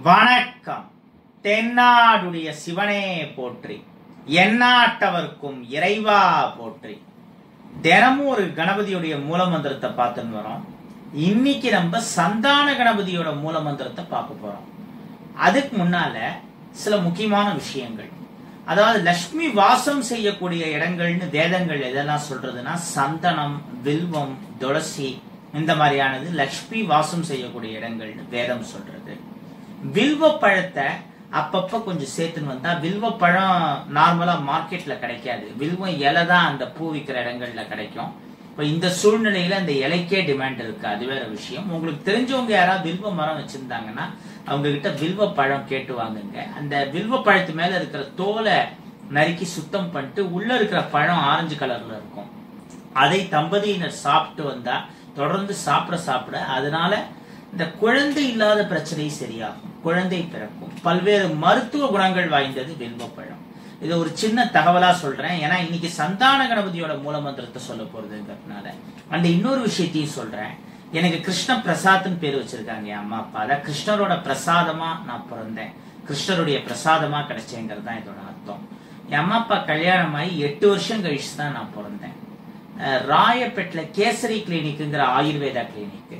வணக்கம் தென்னாடுடைய சிவனே போற்றி எந்நாட்டவர்க்கும் இறைவா போற்றி தினமும் ஒரு கணபதியுடைய மூலமந்திரத்தை பார்த்துன்னு வரோம் இன்னைக்கு நம்ம சந்தான கணபதியோட மூலமந்திரத்தை பார்க்க போறோம் அதுக்கு முன்னால சில முக்கியமான விஷயங்கள் அதாவது லக்ஷ்மி வாசம் செய்யக்கூடிய இடங்கள்னு வேதங்கள் எதெல்லாம் சொல்றதுன்னா சந்தனம் வில்வம் துளசி இந்த மாதிரியானது லக்ஷ்மி வாசம் செய்யக்கூடிய இடங்கள்னு வேதம் சொல்றது வில்வ பழத்தை அப்பப்ப கொஞ்சம் சேர்த்துன்னு வந்தா வில்வ பழம் நார்மலா மார்க்கெட்ல கிடைக்காது வில்வம் இலை தான் அந்த பூ விற்கிற இடங்கள்ல கிடைக்கும் இப்ப இந்த சூழ்நிலையில அந்த இலைக்கே டிமாண்ட் இருக்கு அது வேற விஷயம் உங்களுக்கு தெரிஞ்சவங்க யாராவது வில்வ மரம் வச்சிருந்தாங்கன்னா அவங்க கிட்ட வில்வ பழம் கேட்டு வாங்குங்க அந்த வில்வ பழத்து மேல இருக்கிற தோலை நறுக்கி சுத்தம் பண்ணிட்டு உள்ள இருக்கிற பழம் ஆரஞ்சு கலர்ல இருக்கும் அதை தம்பதியினர் சாப்பிட்டு வந்தா தொடர்ந்து சாப்பிட சாப்பிட அதனால இந்த குழந்தை இல்லாத பிரச்சனை சரியாகும் குழந்தை பிறக்கும் பல்வேறு மருத்துவ குணங்கள் வாய்ந்தது வில்வப்பழம் இது ஒரு சின்ன தகவலா சொல்றேன் ஏன்னா இன்னைக்கு சந்தான கணபதியோட மூலமந்திரத்தை சொல்ல போறதுங்கிறதுனால அந்த இன்னொரு விஷயத்தையும் சொல்றேன் எனக்கு கிருஷ்ண பிரசாத்னு பேர் வச்சிருக்காங்க என் அம்மா அப்பா அதான் கிருஷ்ணரோட பிரசாதமா நான் பிறந்தேன் கிருஷ்ணருடைய பிரசாதமா கிடைச்சேங்கிறது தான் இதோட அர்த்தம் என் அம்மா அப்பா கல்யாணம் ஆகி எட்டு வருஷம் கழிச்சு தான் நான் பிறந்தேன் அஹ் ராயப்பேட்டில் கேசரி கிளினிக்குங்கிற ஆயுர்வேதா கிளினிக்கு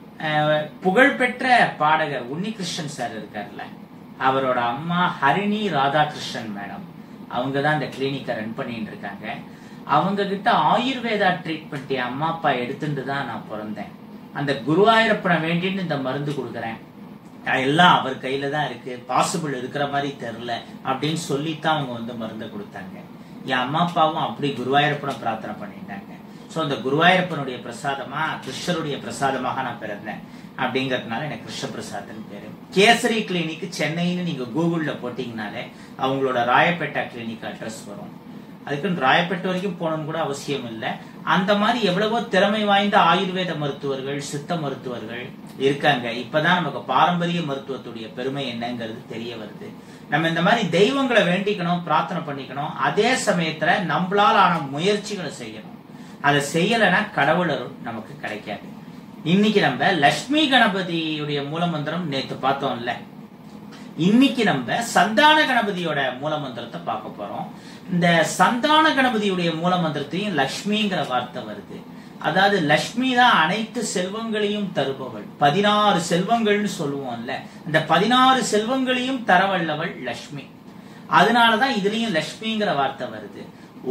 அஹ் புகழ்பெற்ற பாடகர் உன்னிகிருஷ்ணன் சார் இருக்கார்ல அவரோட அம்மா ஹரிணி ராதாகிருஷ்ணன் மேடம் அவங்க தான் அந்த கிளினிக்கை ரன் பண்ணிட்டு இருக்காங்க அவங்க கிட்ட ஆயுர்வேதா ட்ரீட்மெண்ட் என் அம்மா அப்பா எடுத்துட்டு தான் நான் பிறந்தேன் அந்த குருவாயூரப்பனை வேண்டின்னு இந்த மருந்து கொடுக்குறேன் எல்லாம் அவர் கையில தான் இருக்கு பாசிபிள் இருக்கிற மாதிரி தெரில அப்படின்னு சொல்லித்தான் அவங்க வந்து மருந்தை கொடுத்தாங்க என் அம்மா அப்பாவும் அப்படி குருவாயூரப்பனை பிரார்த்தனை பண்ணிட்டாங்க ஸோ அந்த குருவாயூரப்பனுடைய பிரசாதமா கிருஷ்ணருடைய பிரசாதமாக நான் பிறந்தேன் அப்படிங்கறதுனால எனக்கு கிருஷ்ண பிரசாத்னு பேரு கேசரி கிளினிக் சென்னைன்னு நீங்க கூகுள்ல போட்டீங்கனாலே அவங்களோட ராயப்பேட்டா கிளினிக் அட்ரஸ் வரும் அதுக்குன்னு ராயப்பேட்டை வரைக்கும் போகணும்னு கூட அவசியம் இல்லை அந்த மாதிரி எவ்வளவோ திறமை வாய்ந்த ஆயுர்வேத மருத்துவர்கள் சித்த மருத்துவர்கள் இருக்காங்க இப்பதான் நமக்கு பாரம்பரிய மருத்துவத்துடைய பெருமை என்னங்கிறது தெரிய வருது நம்ம இந்த மாதிரி தெய்வங்களை வேண்டிக்கணும் பிரார்த்தனை பண்ணிக்கணும் அதே சமயத்துல நம்மளால் ஆன முயற்சிகளை செய்யணும் அதை செய்யலைன்னா கடவுள் அருள் நமக்கு கிடைக்காது இன்னைக்கு நம்ம லட்சுமி கணபதியுடைய மூலமந்திரம் நேத்து பார்த்தோம்ல இன்னைக்கு நம்ம சந்தான கணபதியோட மூலமந்திரத்தை பார்க்க போறோம் இந்த சந்தான கணபதியுடைய மூலமந்திரத்தையும் லக்ஷ்மிங்கிற வார்த்தை வருது அதாவது லக்ஷ்மி தான் அனைத்து செல்வங்களையும் தருபவள் பதினாறு செல்வங்கள்னு சொல்லுவோம்ல இந்த பதினாறு செல்வங்களையும் தரவல்லவள் லக்ஷ்மி அதனாலதான் இதுலயும் லக்ஷ்மிங்கிற வார்த்தை வருது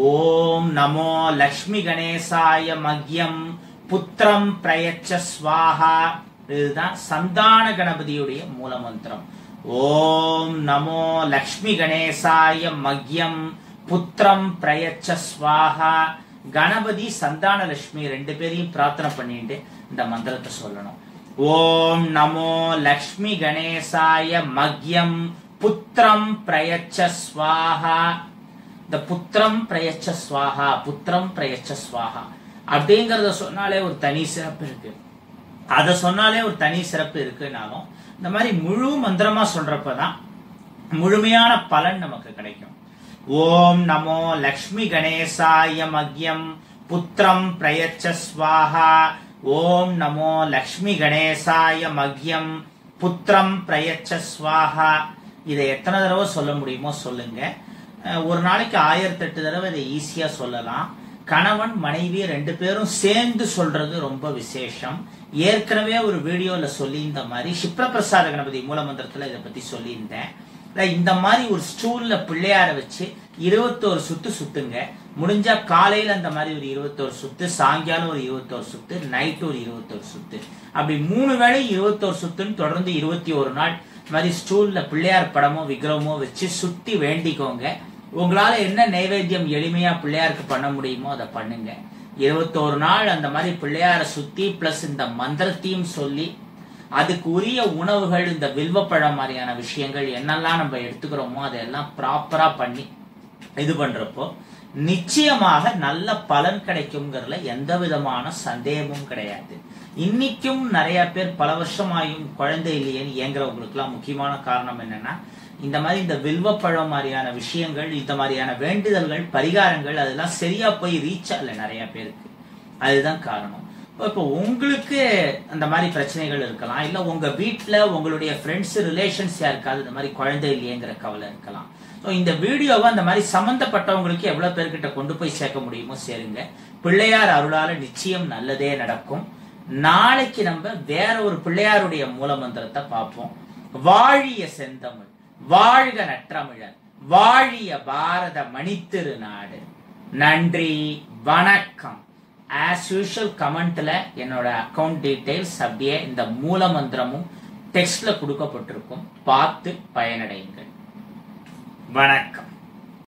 ஓம் நமோ லக்ஷ்மி கணேசாய மக்யம் புத்திரம் பிரயச்ச ஸ்வாஹா இதுதான் சந்தான கணபதியுடைய மூலமந்திரம் ஓம் நமோ லக்ஷ்மி கணேசாய மக்யம் புத்திரம் பிரயச்ச ஸ்வாஹா கணபதி சந்தான லட்சுமி ரெண்டு பேரையும் பிரார்த்தனை பண்ணிட்டு இந்த மந்திரத்தை சொல்லணும் ஓம் நமோ லக்ஷ்மி கணேசாய மக்யம் புத்திரம் பிரயச்ச ஸ்வாஹா இந்த புத்திரம் பிரயச்ச ஸ்வாஹா புத்திரம் பிரயச்ச ஸ்வாஹா அப்படிங்கறத சொன்னாலே ஒரு தனி சிறப்பு இருக்கு அதை சொன்னாலே ஒரு தனி சிறப்பு இருக்குனாலும் இந்த மாதிரி முழு மந்திரமா சொல்றப்பதான் முழுமையான பலன் நமக்கு கிடைக்கும் ஓம் நமோ லக்ஷ்மி கணேசாய மக்யம் புத்திரம் பிரயச்ச ஸ்வாஹா ஓம் நமோ லக்ஷ்மி கணேசாய மக்யம் புத்திரம் பிரயச்ச ஸ்வாஹா இதை எத்தனை தடவை சொல்ல முடியுமோ சொல்லுங்க அஹ் ஒரு நாளைக்கு ஆயிரத்தி எட்டு தடவை இதை ஈஸியா சொல்லலாம் கணவன் மனைவி ரெண்டு பேரும் சேர்ந்து சொல்றது ரொம்ப விசேஷம் ஏற்கனவே ஒரு வீடியோல சொல்லியிருந்த மாதிரி சிப்ரபிரசாத கணபதி மூலமந்திரத்துல இதை பத்தி சொல்லியிருந்தேன் இல்ல, இந்த மாதிரி ஒரு ஸ்டூல்ல பிள்ளையார வச்சு இருபத்தோரு சுத்து சுத்துங்க முடிஞ்சா காலையில அந்த மாதிரி ஒரு இருபத்தோரு சுத்து சாயங்காலம் ஒரு இருபத்தோரு சுத்து நைட்டு ஒரு இருபத்தோரு சுத்து அப்படி மூணு வேளை இருபத்தோரு சுத்துன்னு தொடர்ந்து இருபத்தி ஒரு நாள் இந்த மாதிரி ஸ்டூல்ல பிள்ளையார் படமோ விக்கிரமோ வச்சு சுத்தி வேண்டிக்கோங்க உங்களால என்ன நைவேத்தியம் எளிமையா பிள்ளையாருக்கு பண்ண முடியுமோ அதை பண்ணுங்க இருபத்தோரு நாள் அந்த மாதிரி பிள்ளையார சுத்தி பிளஸ் இந்த மந்திரத்தையும் சொல்லி அதுக்கு உரிய உணவுகள் இந்த வில்வப்பழம் மாதிரியான விஷயங்கள் என்னெல்லாம் நம்ம எடுத்துக்கிறோமோ அதெல்லாம் ப்ராப்பரா பண்ணி இது பண்றப்போ நிச்சயமாக நல்ல பலன் கிடைக்குங்கிறதுல எந்த விதமான சந்தேகமும் கிடையாது இன்னைக்கும் நிறைய பேர் பல வருஷமாயும் குழந்தை இல்லையேன்னு ஏங்குறவங்களுக்குலாம் முக்கியமான காரணம் என்னன்னா இந்த மாதிரி இந்த வில்வப்பழம் மாதிரியான விஷயங்கள் இந்த மாதிரியான வேண்டுதல்கள் பரிகாரங்கள் அதெல்லாம் சரியா போய் ரீச் ஆகல நிறைய பேருக்கு அதுதான் காரணம் இப்போ உங்களுக்கு அந்த மாதிரி பிரச்சனைகள் இருக்கலாம் இல்ல உங்க வீட்ல உங்களுடைய ஃப்ரெண்ட்ஸ் ரிலேஷன்ஸ் யாருக்காவது இந்த மாதிரி குழந்தை இல்லையேங்கிற கவலை இருக்கலாம் ஸோ இந்த வீடியோவை அந்த மாதிரி சம்பந்தப்பட்டவங்களுக்கு எவ்வளவு பேர்கிட்ட கொண்டு போய் சேர்க்க முடியுமோ சேருங்க பிள்ளையார் அருளால நிச்சயம் நல்லதே நடக்கும் நாளைக்கு நம்ம வேற ஒரு பிள்ளையாருடைய மூலமந்திரத்தை பார்ப்போம் வாழிய செந்தமிழ் வாழ்க நற்றமிழர் வாழிய பாரத மணித்திரு நாடு நன்றி வணக்கம் ஆஸ் யூஷுவல் கமெண்ட்ல என்னோட அக்கவுண்ட் டீடைல்ஸ் அப்படியே இந்த மூல மந்திரமும் டெக்ஸ்ட்ல கொடுக்கப்பட்டிருக்கும் பார்த்து பயனடையுங்கள் வணக்கம்